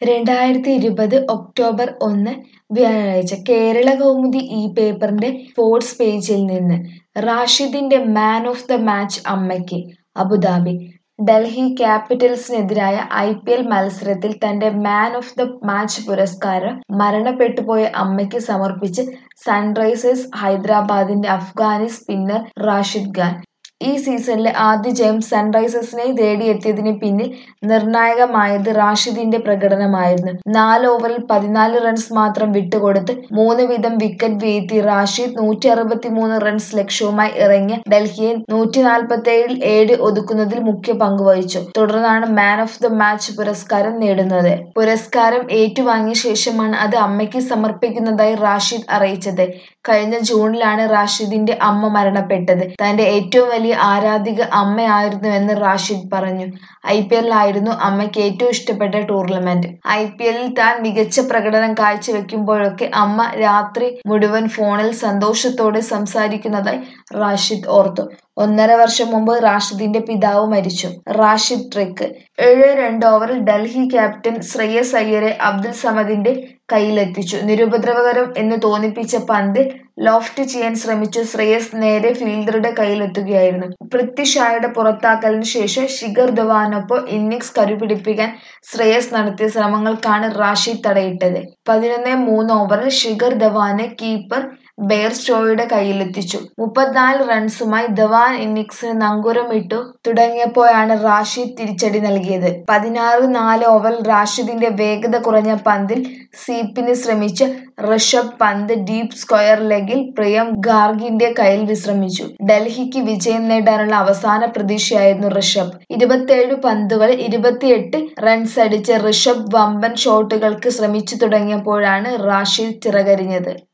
രണ്ടായിരത്തി ഇരുപത് ഒക്ടോബർ ഒന്ന് വ്യാഴാഴ്ച കേരള കൗമുദി ഈ പേപ്പറിന്റെ സ്പോർട്സ് പേജിൽ നിന്ന് റാഷിദിന്റെ മാൻ ഓഫ് ദ മാച്ച് അമ്മയ്ക്ക് അബുദാബി ഡൽഹി ക്യാപിറ്റൽസിനെതിരായ ഐ പി എൽ മത്സരത്തിൽ തന്റെ മാൻ ഓഫ് ദ മാച്ച് പുരസ്കാരം മരണപ്പെട്ടുപോയ അമ്മയ്ക്ക് സമർപ്പിച്ച് സൺറൈസേഴ്സ് ഹൈദരാബാദിന്റെ അഫ്ഗാനി സ്പിന്നർ റാഷിദ് ഖാൻ ഈ സീസണിലെ ആദ്യ ജയം സൺറൈസേഴ്സിനെ തേടിയെത്തിയതിന് പിന്നിൽ നിർണായകമായത് റാഷിദിന്റെ പ്രകടനമായിരുന്നു നാല് ഓവറിൽ പതിനാല് റൺസ് മാത്രം വിട്ടുകൊടുത്ത് മൂന്ന് വീതം വിക്കറ്റ് വീഴ്ത്തി റാഷിദ് നൂറ്റി അറുപത്തിമൂന്ന് റൺസ് ലക്ഷ്യവുമായി ഇറങ്ങിയ ഡൽഹിയെ നൂറ്റി നാൽപ്പത്തേഴിൽ ഏഴ് ഒതുക്കുന്നതിൽ മുഖ്യ പങ്കുവഹിച്ചു തുടർന്നാണ് മാൻ ഓഫ് ദ മാച്ച് പുരസ്കാരം നേടുന്നത് പുരസ്കാരം ഏറ്റുവാങ്ങിയ ശേഷമാണ് അത് അമ്മയ്ക്ക് സമർപ്പിക്കുന്നതായി റാഷിദ് അറിയിച്ചത് കഴിഞ്ഞ ജൂണിലാണ് റാഷിദിന്റെ അമ്മ മരണപ്പെട്ടത് തന്റെ ഏറ്റവും വലിയ ആരാധിക അമ്മയായിരുന്നുവെന്ന് റാഷിദ് പറഞ്ഞു ഐ പി എല്ലിലായിരുന്നു അമ്മയ്ക്ക് ഏറ്റവും ഇഷ്ടപ്പെട്ട ടൂർണമെന്റ് ഐ പി എല്ലിൽ താൻ മികച്ച പ്രകടനം കാഴ്ചവെക്കുമ്പോഴൊക്കെ അമ്മ രാത്രി മുഴുവൻ ഫോണിൽ സന്തോഷത്തോടെ സംസാരിക്കുന്നതായി റാഷിദ് ഓർത്തു ഒന്നര വർഷം മുമ്പ് റാഷിദിന്റെ പിതാവ് മരിച്ചു റാഷിദ് ട്രിക്ക് ഏഴ് രണ്ട് ഓവറിൽ ഡൽഹി ക്യാപ്റ്റൻ ശ്രേയസ് അയ്യരെ അബ്ദുൽ സമദിന്റെ കയ്യിലെത്തിച്ചു നിരുപദ്രവകരം എന്ന് തോന്നിപ്പിച്ച പന്ത് ലോഫ്റ്റ് ചെയ്യാൻ ശ്രമിച്ചു ശ്രേയസ് നേരെ ഫീൽഡറുടെ കയ്യിലെത്തുകയായിരുന്നു പൃഥ്വി ഷായുടെ പുറത്താക്കലിന് ശേഷം ശിഖർ ധവാനൊപ്പം ഇന്നിംഗ്സ് കരുപിടിപ്പിക്കാൻ ശ്രേയസ് നടത്തിയ ശ്രമങ്ങൾക്കാണ് റാഷിദ് തടയിട്ടത് പതിനൊന്ന് മൂന്ന് ഓവറിൽ ശിഖർ ധവാനെ കീപ്പർ ബെയർ സ്റ്റോയുടെ കയ്യിലെത്തിച്ചു മുപ്പത്തിനാല് റൺസുമായി ധവാൻ ഇന്നിംഗ്സിന് നങ്കൂരമിട്ടു തുടങ്ങിയപ്പോഴാണ് റാഷിദ് തിരിച്ചടി നൽകിയത് പതിനാറ് നാല് ഓവറിൽ റാഷിദിന്റെ വേഗത കുറഞ്ഞ പന്തിൽ സീപ്പിന് ശ്രമിച്ച ഋഷഭ് പന്ത് ഡീപ് സ്ക്വയർ ലെഗിൽ പ്രിയം ഗാർഗിന്റെ കയ്യിൽ വിശ്രമിച്ചു ഡൽഹിക്ക് വിജയം നേടാനുള്ള അവസാന പ്രതീക്ഷയായിരുന്നു ഋഷഭ് ഇരുപത്തിയേഴ് പന്തുകൾ ഇരുപത്തിയെട്ട് റൺസ് അടിച്ച ഋഷഭ് വമ്പൻ ഷോട്ടുകൾക്ക് ശ്രമിച്ചു തുടങ്ങിയപ്പോഴാണ് റാഷിദ് ചിറകരിഞ്ഞത്